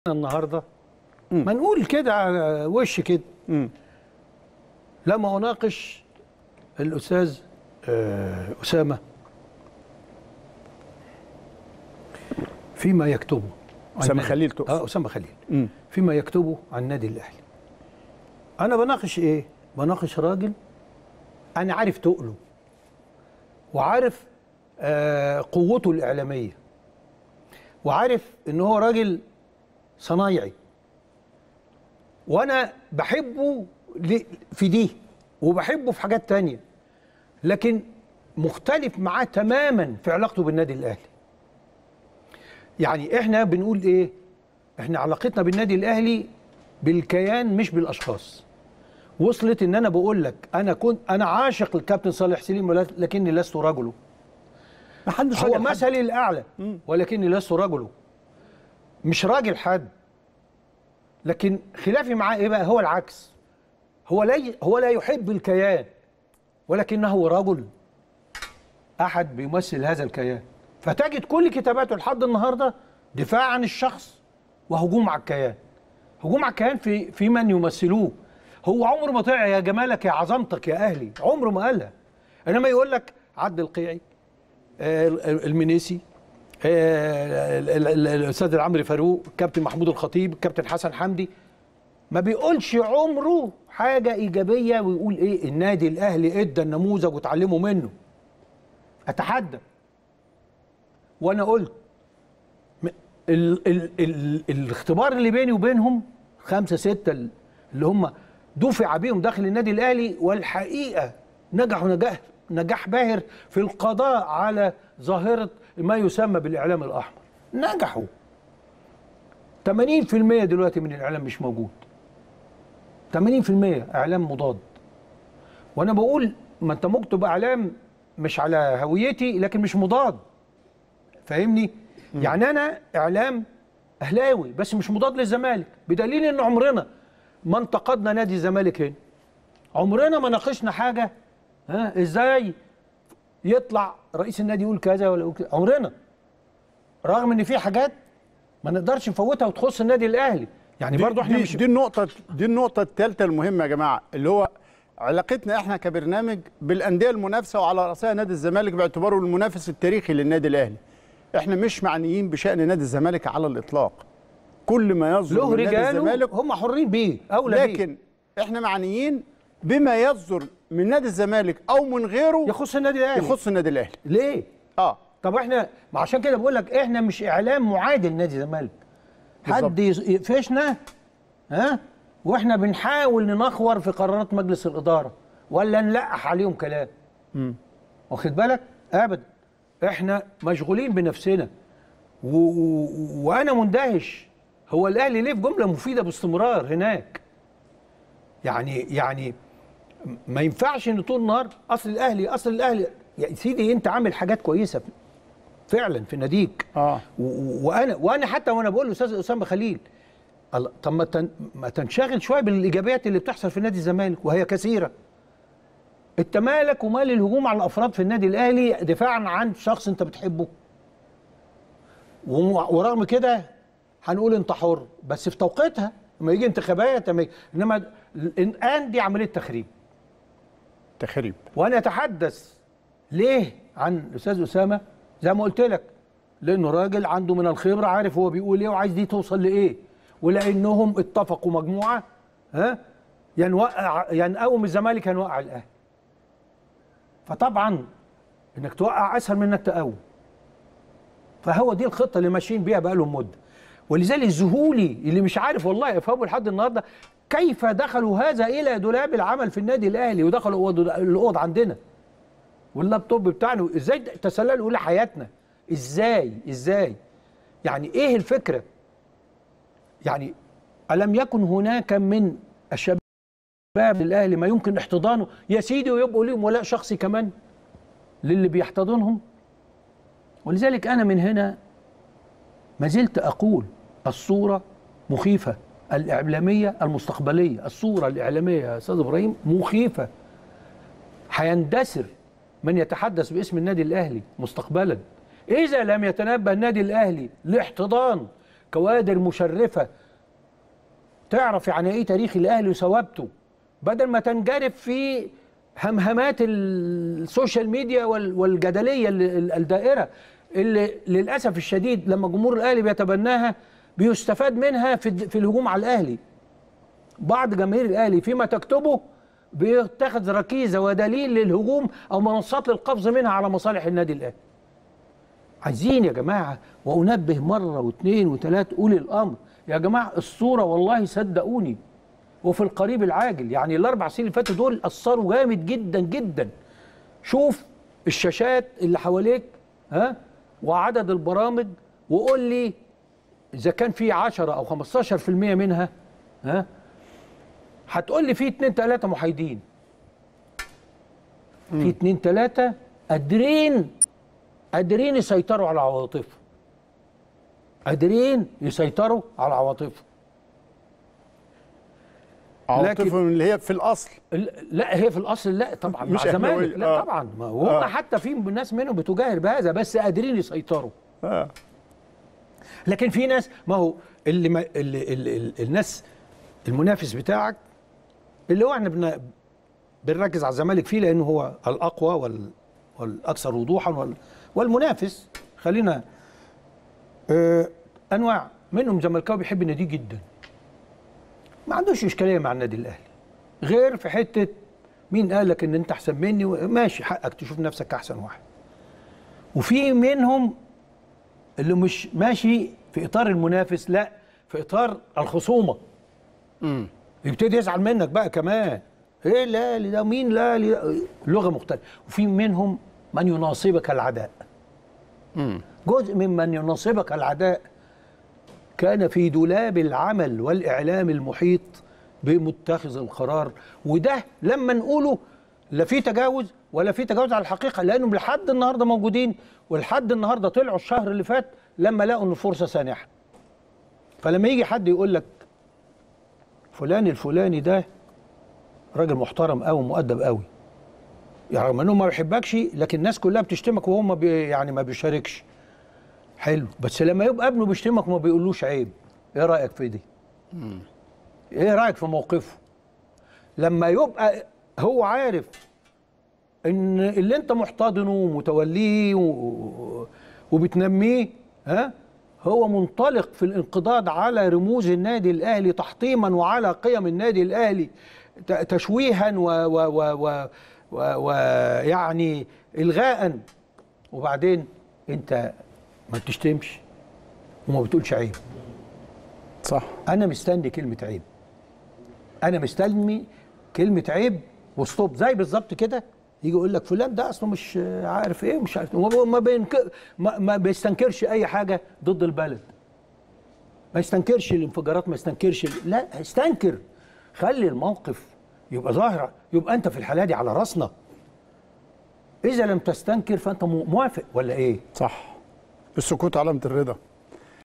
النهارده ما نقول كده على وش كده مم. لما اناقش الاستاذ آه، اسامه فيما يكتبه عن أسامة النادي- خليل تقصد. اه اسامه خليل مم. فيما يكتبه عن النادي الاهلي انا بناقش ايه بناقش راجل انا عارف تقله وعارف آه قوته الاعلاميه وعارف ان هو راجل صنايعي وانا بحبه ل- في دي وبحبه في حاجات تانية لكن مختلف معاه تماما في علاقته بالنادي الاهلي يعني احنا بنقول ايه احنا علاقتنا بالنادي الاهلي بالكيان مش بالاشخاص وصلت ان انا بقول لك انا كنت انا عاشق الكابتن صالح سليم ولا- لكني لست رجله ما حدش هو راجل حد. مثلي الاعلى ولكني لست رجله مش راجل حد لكن خلافي معاه ايه بقى هو العكس هو لا ي- هو لا يحب الكيان ولكنه رجل احد بيمثل هذا الكيان فتجد كل كتاباته لحد النهارده دفاع عن الشخص وهجوم على الكيان هجوم على الكيان في في من يمثلوه هو عمره ما طلع يا جمالك يا عظمتك يا اهلي عمره ما قالها انما يقول لك عبد القيعي آه، المنيسي آه، ال- ال- ال- الاستاذ العمري فاروق الكابتن محمود الخطيب الكابتن حسن حمدي ما بيقولش عمره حاجه ايجابيه ويقول ايه النادي الاهلي ادى النموذج وتعلموا منه اتحدى وانا قلت م- ال ال ال الاختبار اللي بيني وبينهم خمسه سته ال- اللي هم دفع بيهم داخل النادي الاهلي والحقيقه نجحوا نجاح نجاح باهر في القضاء على ظاهره ما يسمى بالاعلام الاحمر نجحوا 80% دلوقتي من الاعلام مش موجود 80% اعلام مضاد وانا بقول ما انت ممكن تبقى اعلام مش على هويتي لكن مش مضاد فاهمني يعني انا اعلام اهلاوي بس مش مضاد للزمالك بدليل ان عمرنا ما انتقدنا نادي الزمالك هنا عمرنا ما ناقشنا حاجه ها ازاي يطلع رئيس النادي يقول كذا ولا يقول كذا عمرنا رغم ان في حاجات ما نقدرش نفوتها وتخص النادي الاهلي يعني دي- برضو احنا دي مش دي النقطة دي النقطة الثالثة المهمة يا جماعة اللي هو علاقتنا احنا كبرنامج بالأندية المنافسة وعلى رأسها نادي الزمالك باعتباره المنافس التاريخي للنادي الأهلي. احنا مش معنيين بشأن نادي الزمالك على الإطلاق. كل ما يصدر له من نادي رجاله الزمالك هم حرين بيه اولى بيه لكن احنا معنيين بما يصدر من نادي الزمالك أو من غيره يخص النادي الاهلي يخص النادي الأهلي. ليه؟ اه طب احنا ما عشان كده بقول لك احنا مش اعلام معادل نادي الزمالك حد يس- يقفشنا ها واحنا بنحاول ننخور في قرارات مجلس الاداره ولا نلقح عليهم كلام واخد بالك ابدا احنا مشغولين بنفسنا و... و... وانا مندهش هو الاهلي ليه في جمله مفيده باستمرار هناك يعني يعني ما ينفعش ان طول النهار اصل الاهلي اصل الاهلي يا سيدي انت عامل حاجات كويسه فعلا في ناديك اه و- و- وانا وانا حتى وانا بقول لاستاذ اسامه خليل الله طب ما تن ما تنشغل شويه بالايجابيات اللي بتحصل في نادي الزمالك وهي كثيره انت مالك ومال الهجوم على الافراد في النادي الاهلي دفاعا عن شخص انت بتحبه وم- ورغم كده هنقول انت حر بس في توقيتها لما يجي انتخابات لما يجي انما الان دي عمليه تخريب تخريب. وانا اتحدث ليه عن الاستاذ اسامه زي ما قلت لك لانه راجل عنده من الخبره عارف هو بيقول ايه وعايز دي توصل لايه ولانهم اتفقوا مجموعه ها يا نوقع يا نقوم الزمالك يا نوقع الاهلي فطبعا انك توقع اسهل من انك تقوم فهو دي الخطه اللي ماشيين بيها بقالهم مده ولذلك ذهولي اللي مش عارف والله افهمه لحد النهارده كيف دخلوا هذا الى دولاب العمل في النادي الاهلي ودخلوا أوض- الاوض عندنا واللابتوب بتاعنا ازاي تسللوا الى حياتنا ازاي ازاي يعني ايه الفكره يعني الم يكن هناك من الشباب الاهلي ما يمكن احتضانه يا سيدي ويبقوا ليهم ولاء شخصي كمان للي بيحتضنهم ولذلك انا من هنا ما زلت اقول الصوره مخيفه الاعلاميه المستقبليه الصوره الاعلاميه يا استاذ ابراهيم مخيفه هيندثر من يتحدث باسم النادي الاهلي مستقبلا اذا لم يتنبه النادي الاهلي لاحتضان كوادر مشرفه تعرف يعني ايه تاريخ الاهلي وثوابته بدل ما تنجرف في همهمات السوشيال ميديا وال- والجدليه اللي- ال- الدائره اللي للاسف الشديد لما جمهور الاهلي بيتبناها بيستفاد منها في الد- في الهجوم على الاهلي بعض جماهير الاهلي فيما تكتبه بيتخذ ركيزه ودليل للهجوم او منصات للقفز منها على مصالح النادي الاهلي عايزين يا جماعه وانبه مره واثنين وثلاثه اولي الامر يا جماعه الصوره والله صدقوني وفي القريب العاجل يعني الاربع سنين اللي فاتوا دول اثروا جامد جدا جدا شوف الشاشات اللي حواليك ها وعدد البرامج وقول لي اذا كان في 10 او 15% منها ها هتقول لي في اتنين تلاته محايدين في اتنين تلاته قادرين قادرين يسيطروا على عواطفهم قادرين يسيطروا على عواطفهم عواطفهم اللي هي في الاصل ال- لا هي في الاصل لا طبعا مش مع زمالك أهلاوية. لا آه. طبعا ما هو آه. حتى في ناس منهم بتجاهر بهذا بس قادرين يسيطروا آه. لكن في ناس ما هو اللي, ما اللي, اللي, اللي الناس المنافس بتاعك اللي هو احنا بن بنركز على الزمالك فيه لانه هو الاقوى وال والاكثر وضوحا وال والمنافس خلينا آه انواع منهم زملكاوي بيحب النادي جدا ما عندوش اشكاليه مع النادي الاهلي غير في حته مين قال لك ان انت احسن مني ماشي حقك تشوف نفسك احسن واحد وفي منهم اللي مش ماشي في اطار المنافس لا في اطار الخصومه مم. يبتدي يزعل منك بقى كمان ايه لا لا ده مين لا لا لغه مختلفه وفي منهم من يناصبك العداء مم. جزء ممن يناصبك العداء كان في دولاب العمل والاعلام المحيط بمتخذ القرار وده لما نقوله لا في تجاوز ولا في تجاوز على الحقيقه لانهم لحد النهارده موجودين ولحد النهارده طلعوا الشهر اللي فات لما لقوا ان الفرصه سانحه فلما يجي حد يقول لك فلان الفلاني ده راجل محترم قوي مؤدب قوي يعني رغم انه ما بيحبكش لكن الناس كلها بتشتمك وهو ما بي يعني ما بيشاركش حلو بس لما يبقى ابنه بيشتمك وما بيقولوش عيب ايه رايك في دي ايه رايك في موقفه لما يبقى هو عارف ان اللي انت محتضنه ومتوليه و- وبتنميه ها هو منطلق في الانقضاض على رموز النادي الاهلي تحطيما وعلى قيم النادي الاهلي ت- تشويها و و و و و ويعني الغاء وبعدين انت ما بتشتمش وما بتقولش عيب صح انا مستني كلمه عيب انا مستني كلمه عيب وستوب زي بالظبط كده يجي يقول لك فلان ده اصله مش عارف ايه مش عارف وما- ما بينك ما, ما بيستنكرش اي حاجه ضد البلد ما يستنكرش الانفجارات ما يستنكرش ال- لا استنكر خلي الموقف يبقى ظاهر يبقى انت في الحاله دي على راسنا اذا لم تستنكر فانت مو- موافق ولا ايه صح السكوت علامة الرضا